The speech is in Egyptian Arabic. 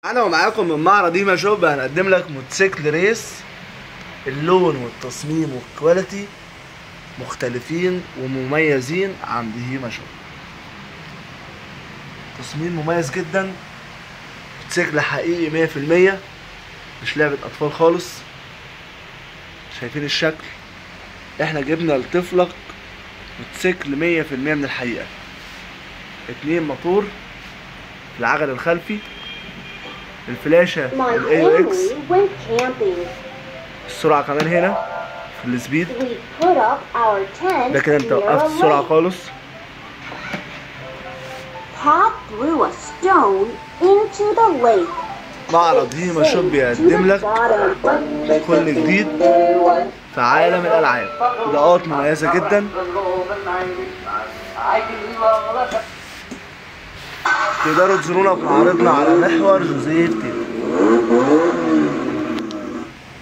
انا ومعاكم من معرض ديما شوب هنقدم لك موتوسيكل ريس اللون والتصميم والكواليتي مختلفين ومميزين عند هيما شوب تصميم مميز جدا موتوسيكل حقيقي مية في المية مش لعبة أطفال خالص شايفين الشكل احنا جبنا لطفلك موتوسيكل مية في المية من الحقيقة اتنين موتور في العجل الخلفي الفلاشة My الاي او اكس family went camping. السرعة كمان هنا في السبيد We put up our tent ده كده انت near وقفت a السرعة lake. خالص Pop threw a stone into the lake. معرض هيما شوب بيقدم لك كل جديد في عالم الألعاب إضاءات مميزة جدا تقدروا تزورونا في معرضنا على محور جوزيف تيفا